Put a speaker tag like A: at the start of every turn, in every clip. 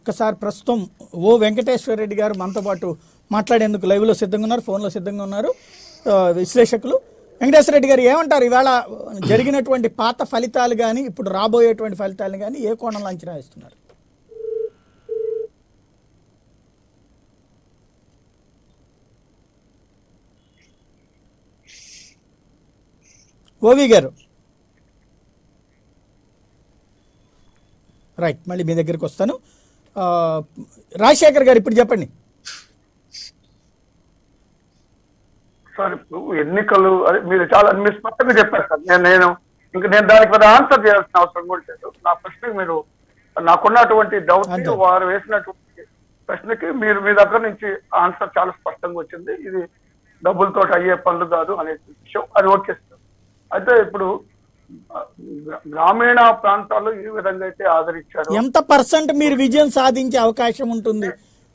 A: ఒక్కసారి ప్రస్తుతం ఓ వెంకటేశ్వర రెడ్డి గారు మనతో పాటు మాట్లాడేందుకు లైవ్లో సిద్ధంగా ఉన్నారు ఫోన్లో సిద్ధంగా ఉన్నారు ఆ, విశ్లేషకులు వెంకటేశ్వర రెడ్డి గారు ఏమంటారు ఇవాళ జరిగినటువంటి పాత ఫలితాలు కానీ ఇప్పుడు రాబోయేటువంటి ఫలితాలు కానీ ఏ కోణంలో అంచనా వేస్తున్నారు ఓవి గారు రైట్ మళ్ళీ మీ దగ్గరికి వస్తాను ఆ, రాజశేఖర్ గారు ఇప్పుడు చెప్పండి
B: సార్ ఇప్పుడు ఎన్నికలు అదే మీరు చాలా మీరు స్పష్టంగా చెప్పారు సార్ నేను నేను ఇంకా నేను దానికి పెద్ద ఆన్సర్ చేయాల్సిన అవసరం కూడా లేదు నా ప్రశ్నకి మీరు నాకున్నటువంటి డౌట్
A: అంతే.
B: వారు వేసినటువంటి ప్రశ్నకి మీరు మీ దగ్గర నుంచి ఆన్సర్ చాలా స్పష్టంగా వచ్చింది ఇది డబ్బులతో అయ్యే పనులు కాదు అనే విషయం అది ఓకే సార్ అయితే ఇప్పుడు ఆ, గ్రా- గ్రామీణ ప్రాంతాల్లో ఈ విధంగా అయితే ఆదరించారు
A: ఎంత పర్సెంట్ మీరు విజయం సాధించే అవకాశం ఉంటుంది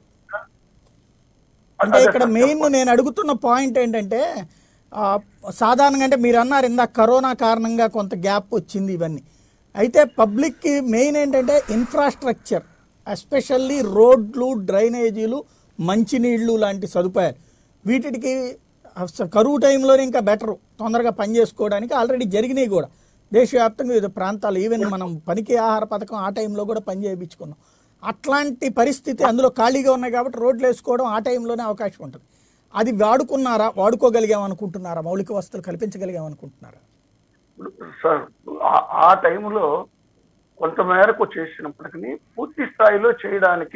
A: అంటే
B: అదే
A: ఇక్కడ
B: సార్,
A: మెయిన్ నేను అడుగుతున్న పాయింట్ ఏంటంటే ఆ, సాధారణంగా అంటే మీరు అన్నారు ఇందాక కరోనా కారణంగా కొంత గ్యాప్ వచ్చింది ఇవన్నీ అయితే పబ్లిక్కి మెయిన్ ఏంటంటే ఇన్ఫ్రాస్ట్రక్చర్ ఎస్పెషల్లీ రోడ్లు డ్రైనేజీలు మంచినీళ్లు లాంటి సదుపాయాలు వీటికి అస- కరువు టైంలోనే ఇంకా బెటర్ తొందరగా పని చేసుకోవడానికి ఆల్రెడీ జరిగినాయి కూడా దేశవ్యాప్తంగా వివిధ ప్రాంతాలు ఈవెన్ మనం పనికి ఆహార పథకం ఆ టైంలో కూడా పని చేయించుకున్నాం అట్లాంటి పరిస్థితి అందులో ఖాళీగా ఉన్నాయి కాబట్టి రోడ్లు వేసుకోవడం ఆ టైంలోనే అవకాశం ఉంటుంది అది వాడుకున్నారా వాడుకోగలిగాం అనుకుంటున్నారా మౌలిక వసతులు కల్పించగలిగాం అనుకుంటున్నారా
B: సార్ ఆ- ఆ టైంలో కొంతమేరకు చేసినప్పటికీ పూర్తి స్థాయిలో చేయడానికి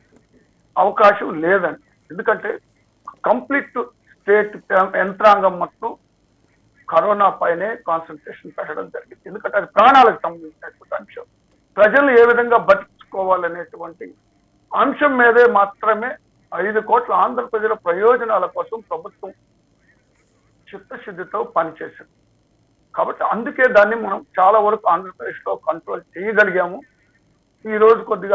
B: అవకాశం లేదండి ఎందుకంటే కంప్లీట్ స్టేట్ యంత్రాంగం మొత్తం కరోనా పైనే కాన్సన్ట్రేషన్ పెట్టడం జరిగింది ఎందుకంటే అది ప్రాణాలకు సంబంధించినటువంటి అంశం ప్రజలు ఏ విధంగా బతికించుకోవాలనేటువంటి అంశం మీదే మాత్రమే ఐదు కోట్ల ఆంధ్ర ప్రజల ప్రయోజనాల కోసం ప్రభుత్వం చిత్తశుద్ధితో పనిచేసింది కాబట్టి అందుకే దాన్ని మనం చాలా వరకు ఆంధ్రప్రదేశ్ లో కంట్రోల్ చేయగలిగాము ఈ రోజు కొద్దిగా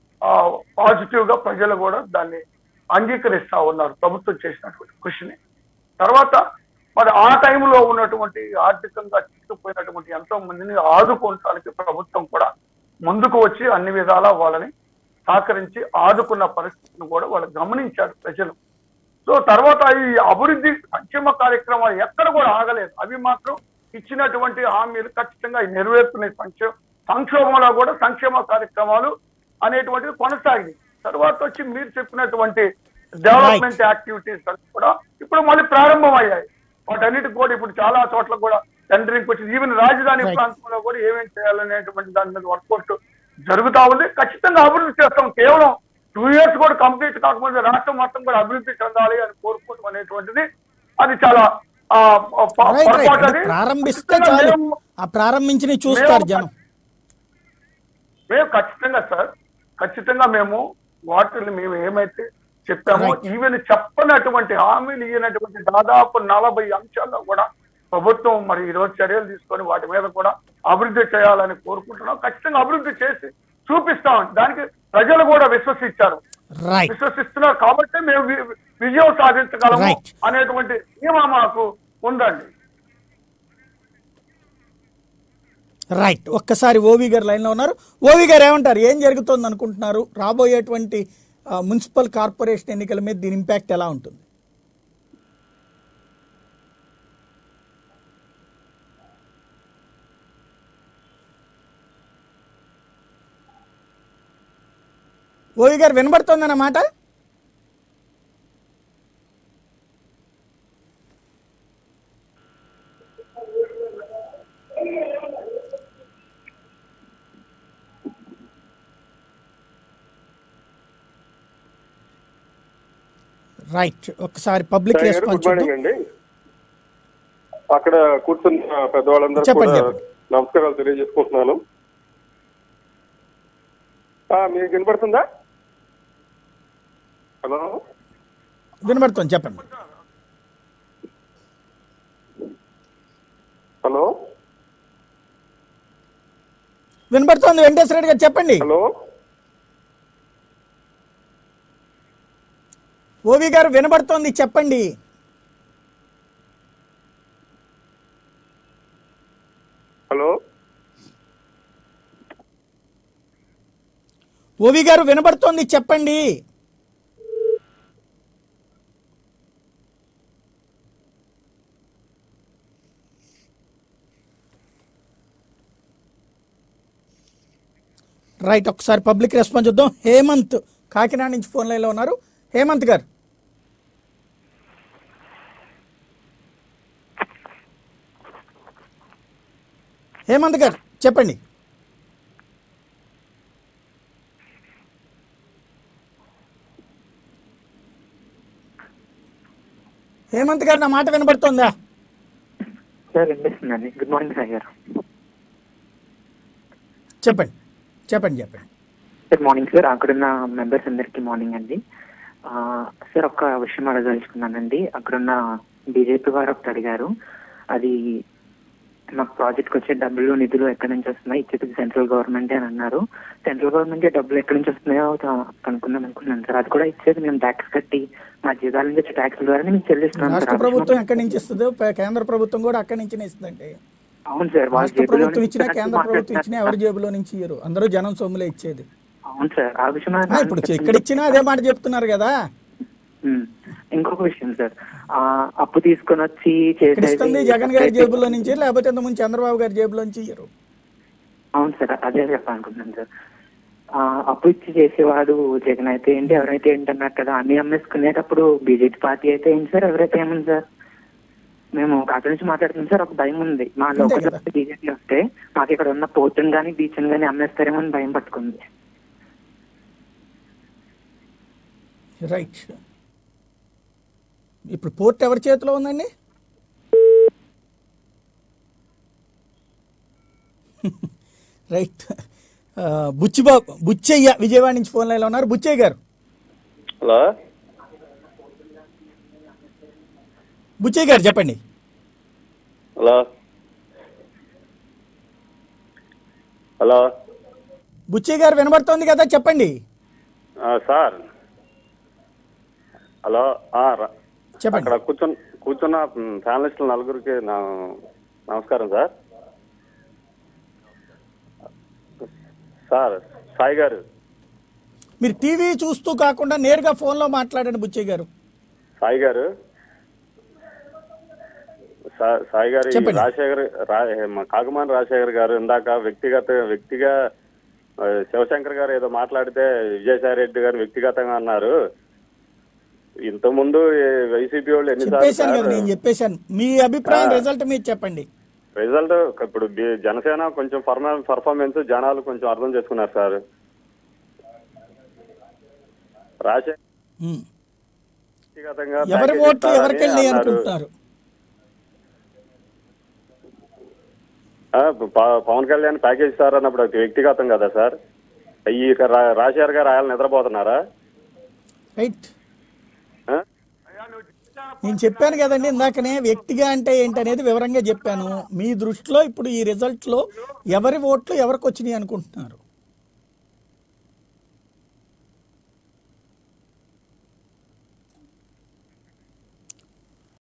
B: పాజిటివ్ గా ప్రజలు కూడా దాన్ని అంగీకరిస్తా ఉన్నారు ప్రభుత్వం చేసినటువంటి కృషిని తర్వాత మరి ఆ టైంలో ఉన్నటువంటి ఆర్థికంగా చిక్కుపోయినటువంటి ఎంతో మందిని ఆదుకోవడానికి ప్రభుత్వం కూడా ముందుకు వచ్చి అన్ని విధాలా వాళ్ళని సహకరించి ఆదుకున్న పరిస్థితిని కూడా వాళ్ళు గమనించారు ప్రజలు సో తర్వాత ఈ అభివృద్ధి సంక్షేమ కార్యక్రమాలు ఎక్కడ కూడా ఆగలేదు అవి మాత్రం ఇచ్చినటువంటి హామీలు ఖచ్చితంగా అవి నెరవేరుతున్నాయి సంక్షేమ సంక్షోభంలో కూడా సంక్షేమ కార్యక్రమాలు అనేటువంటివి కొనసాగింది తర్వాత వచ్చి మీరు చెప్పినటువంటి డెవలప్మెంట్ యాక్టివిటీస్ అన్ని కూడా ఇప్పుడు మళ్ళీ ప్రారంభం అయ్యాయి వాటన్నిటికి కూడా ఇప్పుడు చాలా చోట్ల కూడా టెండరింగ్ వచ్చింది ఈవెన్ రాజధాని
A: Right.
B: ప్రాంతంలో కూడా ఏమేమి చేయాలనేటువంటి దాని మీద వర్కౌట్ జరుగుతా ఉంది ఖచ్చితంగా అభివృద్ధి చేస్తాం కేవలం టూ ఇయర్స్ కూడా కంప్లీట్ కాకపోతే రాష్ట్రం మొత్తం కూడా అభివృద్ధి చెందాలి అని కోరుకోవడం అనేటువంటిది అది చాలా ఆ, ప-
A: రైట్ రైట్
B: పొరపాటు
A: అంటే
B: అది.
A: ప్రారంభిస్తే
B: ఖచ్చితంగా
A: చాలు
B: మేము-
A: ఆ ప్రారంభించిన చూస్తారు
B: మేము-
A: జనం
B: మేము ఖచ్చితంగా సార్ ఖచ్చితంగా మేము వాటిని మేము ఏమైతే చెప్పామో
A: Right.
B: ఈవెన్ చెప్పనటువంటి హామీలు ఇవ్వనటువంటి దాదాపు నలభై అంశాల్లో కూడా ప్రభుత్వం మరి ఈ రోజు చర్యలు తీసుకొని వాటి మీద కూడా అభివృద్ధి చేయాలని కోరుకుంటున్నాం ఖచ్చితంగా అభివృద్ధి చేసి చూపిస్తాం దానికి ప్రజలు కూడా విశ్వసించారు
A: రైట్
B: విశ్వసిస్తున్నారు కాబట్టి మేము వి- విజయం సాధించగలము
A: Right.
B: అనేటువంటి ధీమా మాకు ఉందండి
A: రైట్ ఒక్కసారి ఓవి గారు లైన్లో ఉన్నారు ఓవి గారు ఏమంటారు ఏం జరుగుతోంది అనుకుంటున్నారు రాబోయేటువంటి ఆ, మున్సిపల్ కార్పొరేషన్ ఎన్నికల మీద దీని ఇంపాక్ట్ ఎలా ఉంటుంది ఓవి గారు వినబడుతోందన్నమాట రైట్ ఒకసారి పబ్లిక్
C: సాయి గారు,
A: రెస్పాన్స్
C: గుడ్ మార్నింగ్
A: చూద్దాం
C: అండి అక్కడ కూర్చున్న పెద్దవాళ్ళందరూ
A: చెప్పండి,
C: కూడా
A: చెప్పండి.
C: నమస్కారాలు తెలియజేసుకుంటున్నాను ఆ, మీకు వినపడుతుందా హలో
A: వినబడుతోంది చెప్పండి
C: హలో
A: వినబడుతోంది వెంకటేశ్వర రెడ్డి గారు చెప్పండి
C: హలో
A: ఓవి గారు వినబడుతోంది చెప్పండి
C: హలో
A: ఓవి గారు వినబడుతోంది చెప్పండి రైట్ ఒకసారి పబ్లిక్ రెస్పాన్స్ చూద్దాం హేమంత్ కాకినాడ నుంచి ఫోన్ లైన్లో ఉన్నారు హేమంత్ గారు హేమంత్ గారు చెప్పండి హేమంత్ గారు నా మాట వినబడుతోందా
D: సార్ వినిపిస్తుందండి గుడ్ మార్నింగ్ సార్ గారు
A: చెప్పండి చెప్పండి చెప్పండి
D: గుడ్ మార్నింగ్ సార్ అక్కడున్న మెంబర్స్ అందరికీ మార్నింగ్ అండి ఆ, సార్ ఒక విషయం అడగదలుచుకున్నానండి అక్కడున్న బీజేపీ వారు ఒకటి అడిగారు అది మాకు ప్రాజెక్ట్కి వచ్చే డబ్బులు నిధులు ఎక్కడి నుంచి వస్తున్నాయి ఇచ్చేది సెంట్రల్ గవర్నమెంట్ అని అన్నారు సెంట్రల్ గవర్నమెంట్ డబ్బులు ఎక్కడి నుంచి వస్తున్నాయో తా- కనుక్కుందాం అనుకున్నాను సార్ అది కూడా ఇచ్చేది మేము ట్యాక్స్ కట్టి మా జీతాల నుంచి వచ్చే ట్యాక్స్ ద్వారా మేము చెల్లిస్తున్నాం
A: రాష్ట్ర
D: సార్
A: ప్రభుత్వం ఎక్కడి నుంచి ఇస్తుందో ప- కేంద్ర ప్రభుత్వం కూడా అక్కడి నుంచినే ఇస్తుందండి
D: అవును సార్ వాళ్ళ
A: రాష్ట్ర
D: జేబులో
A: ప్రభుత్వం
D: నుంచి
A: ఇచ్చినా
D: ఇస్తున్నట్టు
A: కేంద్ర ప్రభుత్వం ఇచ్చినా ఎవరి
D: మాట్లాడుతున్నారు.
A: జేబులో నుంచి ఇయ్యరు అందరూ జనం సొమ్ములే ఇచ్చేది
D: అవును సార్ ఆ విషయం
A: ఆ, ఇప్పుడు ఎక్కడ ఇచ్చినా అదే మాట చెప్తున్నారు కదా
D: ఉమ్. ఇంకొక విషయం సార్ ఆ, అప్పు తీసుకొని వచ్చి
A: ఇక్కడ ఇస్తుంది
D: చేసేది
A: జగన్ గారి జేబులో నుంచి లేకపోతే ఇంతకుముందు చంద్రబాబు గారి జేబులో నుంచి ఇయ్యరు
D: అవును సార్ అదే చెప్పాలనుకుంటున్నాను సార్ ఆ, అప్పు ఇచ్చి చేసేవాడు జగన్ అయితే ఏంటి ఎవరైతే ఏంటి అన్నారు కదా అన్ని అమ్మేసుకునేటప్పుడు బీజేపీ పార్టీ అయితే ఏంటి సార్ ఎవరైతే ఏముంది సార్ మేము అక్కడి నుంచి మాట్లాడుతున్నాం సార్ ఒక భయం ఉంది మా
A: అంతే
D: లోకల్
A: కదా.
D: బీజేపీ వస్తే మాకు ఇక్కడ ఉన్న పోర్టును కానీ బీచ్ని కానీ అమ్మేస్తారేమో అని భయం పట్టుకుంది
A: రైట్ ఇప్పుడు పోర్ట్ ఎవరి చేతిలో ఉందండి రైట్ ఆ, బుచ్చిబాబు బుచ్చయ్య విజయవాడ నుంచి ఫోన్ లైన్లో ఉన్నారు బుచ్చయ్య గారు
C: హలో
A: బుచ్చయ్య గారు చెప్పండి
C: హలో హలో
A: బుచ్చయ్య గారు వినబడుతోంది కదా చెప్పండి
C: సార్ హలో ర-
A: చెప్పండి
C: అక్కడ కూర్చున్న కూర్చున్న ప్యానలిస్టులు నలుగురికి నా నమస్కారం సార్ సార్ సాయి గారు
A: మీరు టీవీ చూస్తూ కాకుండా నేరుగా ఫోన్లో మాట్లాడండి బుచ్చయ్య గారు
C: సాయి గారు సా- సాయి గారు ఈ
A: చెప్పండి.
C: రాజశేఖర్ రా- మా కాకుమాని రాజశేఖర్ గారు ఇందాక వ్యక్తిగత వ్యక్తిగా ఆ, శివశంకర్ గారు ఏదో మాట్లాడితే విజయసాయి రెడ్డి గారు వ్యక్తిగతంగా అన్నారు ఇంతకుముందు ఈ వైసీపీ వాళ్ళు
A: చెప్పేశాను కదా
C: ఎన్నిసార్లు
A: నేను చెప్పేశాను మీ అభిప్రాయం
C: ఆ.
A: రిజల్ట్ మీరు చెప్పండి
C: రిజల్ట్ ఇప్పుడు బి- జనసేన కొంచెం పర్మ- పర్ఫార్మెన్స్ జనాలు కొంచెం అర్థం చేసుకున్నారు సార్ రాజశేఖర్
A: ఉమ్.
C: వ్యక్తిగతంగా
A: ఎవరి
C: ప్యాకేజ్
A: ఓట్లు
C: ఇస్తారని
A: ఎవరికి వెళ్ళి
C: అన్నారు.
A: అనుకుంటున్నారు
C: ఆ, ప- పవన్ కళ్యాణ్ ప్యాకేజ్ సార్ అన్నప్పుడు అది వ్యక్తిగతం కదా సార్ ఈ రా- రాజశేఖర్ గారు ఆయన నిద్రపోతున్నారా
A: రైట్
C: ఆ?
A: నేను చెప్పాను కదండి ఇందాకనే వ్యక్తిగా అంటే ఏంటనేది వివరంగా చెప్పాను మీ దృష్టిలో ఇప్పుడు ఈ రిజల్ట్లో ఎవరి ఓట్లు ఎవరికి వచ్చినాయి అనుకుంటున్నారు